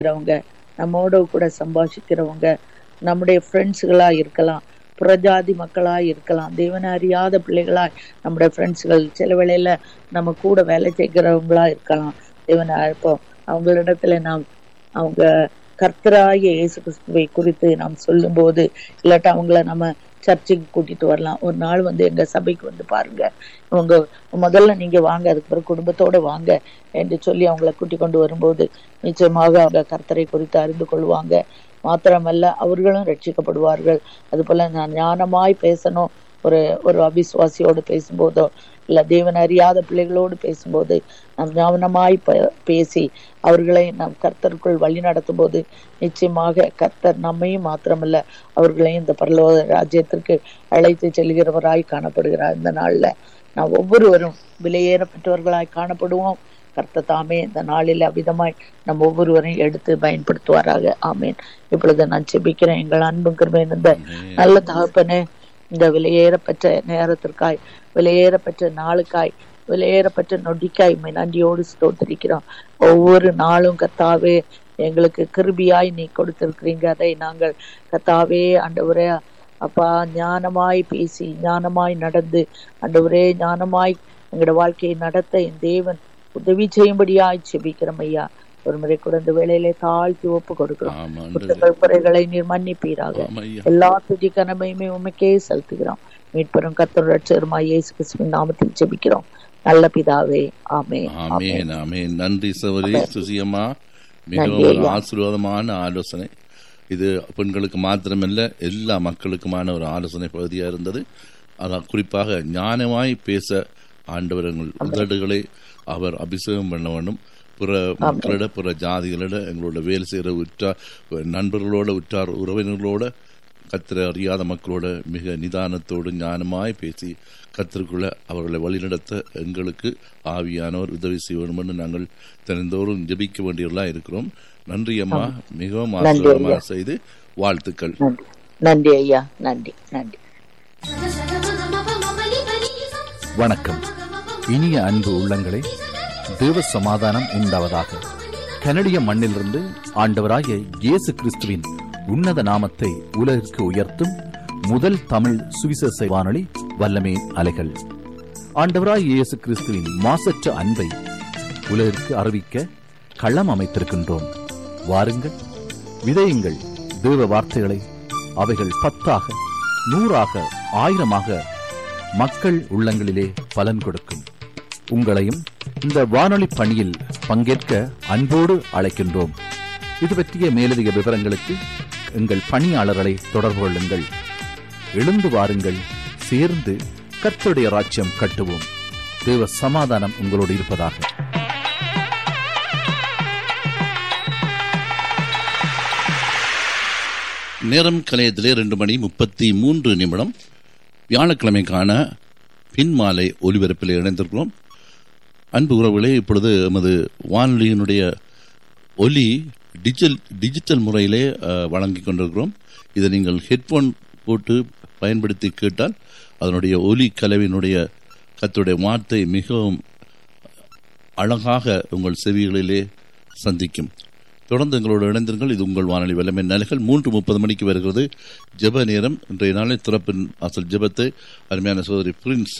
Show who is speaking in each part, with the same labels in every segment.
Speaker 1: இருக்கிறவங்க நம்மோட கூட சம்பாஷிக்கிறவங்க நம்முடைய ஃப்ரெண்ட்ஸுகளா இருக்கலாம் புறஜாதி மக்களா இருக்கலாம் தேவனை அறியாத பிள்ளைகளா நம்முடைய ஃப்ரெண்ட்ஸுகள் சில வேளையில நம்ம கூட வேலை செய்கிறவங்களா இருக்கலாம் தேவனை இப்போ அவங்களிடத்துல நாம் அவங்க கர்த்தராகிய இயேசு கிறிஸ்துவை குறித்து நாம் சொல்லும்போது இல்லாட்டா அவங்கள நம்ம சர்ச்சுக்கு கூட்டிட்டு வரலாம் ஒரு நாள் வந்து எங்க சபைக்கு வந்து பாருங்க உங்க முதல்ல நீங்க வாங்க அதுக்கு பிறகு குடும்பத்தோட வாங்க என்று சொல்லி அவங்கள கூட்டி கொண்டு வரும்போது நிச்சயமாக அவங்க கர்த்தரை குறித்து அறிந்து கொள்வாங்க மாத்திரமல்ல அவர்களும் ரட்சிக்கப்படுவார்கள் அது போல நான் ஞானமாய் பேசணும் ஒரு ஒரு அவிசுவாசியோடு பேசும்போதோ இல்ல தேவன் அறியாத பிள்ளைகளோடு பேசும்போது நாம் ஞானமாய் பேசி அவர்களை நாம் கர்த்தருக்குள் வழி நடத்தும் போது நிச்சயமாக கர்த்தர் நம்மையும் மாத்திரமல்ல அவர்களையும் இந்த பரலோக ராஜ்யத்திற்கு அழைத்து செல்கிறவராய் காணப்படுகிறார் இந்த நாள்ல நாம் ஒவ்வொருவரும் விலையேறப்பட்டவர்களாய் காணப்படுவோம் கர்த்த தாமே இந்த நாளில் அவ்விதமாய் நம்ம ஒவ்வொருவரையும் எடுத்து பயன்படுத்துவாராக ஆமேன் இப்பொழுது நான் செபிக்கிறேன் எங்கள் அன்பும் கிருபை இருந்த நல்ல தகப்பனே இந்த விலையேறப்பட்ட நேரத்திற்காய் விலையேறப்பட்ட நாளுக்காய் விலையேறப்பட்ட நொடிக்காய் நன்றியோடு ஸ்தோத்திரிக்கிறோம் ஒவ்வொரு நாளும் கத்தாவே எங்களுக்கு கிருபியாய் நீ கொடுத்திருக்கிறீங்க அதை நாங்கள் கத்தாவே ஆண்டவரே அப்பா ஞானமாய் பேசி ஞானமாய் நடந்து ஆண்டவரே ஞானமாய் எங்களோட வாழ்க்கையை நடத்த என் தேவன் உதவி செய்யும்படியாய் செபிக்கிறோம் ஐயா ஒரு முறை கூட இந்த வேலையிலே தாழ்த்தி ஒப்பு கொடுக்கிறோம் குற்றங்கள் குறைகளை நீர் மன்னிப்பீராக எல்லா துதி கனமையுமே உண்மைக்கே செலுத்துகிறோம் மீட்பெரும் கத்தர் ரட்சருமா இயேசு கிறிஸ்துவின் நாமத்தில் ஜெபிக்கிறோம் நல்ல பிதாவே ஆமே
Speaker 2: ஆமேன் ஆமேன் நன்றி சவரி சுசியம்மா மிகவும் ஒரு ஆசீர்வாதமான ஆலோசனை இது பெண்களுக்கு மாத்திரமல்ல எல்லா மக்களுக்குமான ஒரு ஆலோசனை பகுதியா இருந்தது அதான் குறிப்பாக ஞானமாய் பேச ஆண்டவர்கள் உதடுகளை அவர் அபிஷேகம் பண்ண வேண்டும் பிற மக்களிட பிற ஜாதிகளிட எங்களோட வேலை செய்கிற உற்றார் நண்பர்களோட உற்றார் உறவினர்களோட கத்திர அறியாத மக்களோட மிக நிதானத்தோடு ஞானமாய் பேசி கத்திற்குள்ள அவர்களை வழிநடத்த எங்களுக்கு ஆவியானவர் உதவி செய்ய வேண்டும் என்று நாங்கள் தினந்தோறும் ஜபிக்க வேண்டியவர்களா இருக்கிறோம் நன்றி அம்மா மிகவும் ஆசீர்வாதமாக செய்து வாழ்த்துக்கள்
Speaker 1: நன்றி ஐயா நன்றி நன்றி
Speaker 3: வணக்கம் இனிய அன்பு உள்ளங்களே தேவ சமாதானம் உண்டாவதாக கனடிய மண்ணிலிருந்து ஆண்டவராகிய இயேசு கிறிஸ்துவின் உன்னத நாமத்தை உலகிற்கு உயர்த்தும் முதல் தமிழ் சுவிசேஷ வானொலி வல்லமே அலைகள் ஆண்டவராய் இயேசு கிறிஸ்துவின் மாசற்ற அன்பை உலகிற்கு அறிவிக்க களம் அமைத்திருக்கின்றோம் வாருங்கள் விதையுங்கள் தேவ வார்த்தைகளை அவைகள் பத்தாக நூறாக ஆயிரமாக மக்கள் உள்ளங்களிலே பலன் கொடுக்கும் உங்களையும் இந்த வானொலி பணியில் பங்கேற்க அன்போடு அழைக்கின்றோம் இது பற்றிய மேலதிக விவரங்களுக்கு எங்கள் பணியாளர்களை தொடர்பு கொள்ளுங்கள் எழுந்து வாருங்கள் சேர்ந்து கர்த்தருடைய ராஜ்யம் கட்டுவோம் தேவ சமாதானம் உங்களோடு இருப்பதாக
Speaker 2: நேரம் கலையத்திலே ரெண்டு மணி முப்பத்தி மூன்று நிமிடம் வியாழக்கிழமைக்கான பின்மாலை ஒலிபரப்பில் இணைந்திருக்கிறோம் அன்பு உறவுகளே இப்பொழுது எமது வானொலியினுடைய ஒலி டிஜிட்டல் டிஜிட்டல் முறையிலே வழங்கி கொண்டிருக்கிறோம் இதை நீங்கள் ஹெட்ஃபோன் போட்டு பயன்படுத்தி கேட்டால் அதனுடைய ஒலி கலவினுடைய கத்துடைய வார்த்தை மிகவும் அழகாக உங்கள் செவிகளிலே சந்திக்கும் தொடர்ந்து எங்களோடு இணைந்திருங்கள் இது உங்கள் வானொலி வல்லமை நிலைகள் மூன்று முப்பது மணிக்கு வருகிறது ஜெப நேரம் இன்றைய நாளில் திறப்பின் அசல் ஜெபத்தை அருமையான சோதரி பிரின்ஸ்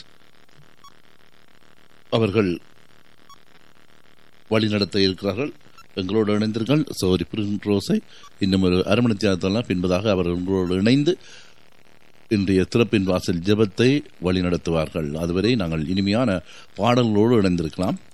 Speaker 2: அவர்கள் வழிநடத்த இருக்கிறார்கள் எங்களோடு இணைந்தீர்கள் சோரி பிரின் ரோஸை இன்னும் ஒரு அரைமணி தியாகத்தெல்லாம் பின்பதாக அவர் உங்களோடு இணைந்து இன்றைய திறப்பின் வாசல் ஜெபத்தை வழிநடத்துவார்கள் அதுவரை நாங்கள் இனிமையான பாடல்களோடு இணைந்திருக்கலாம்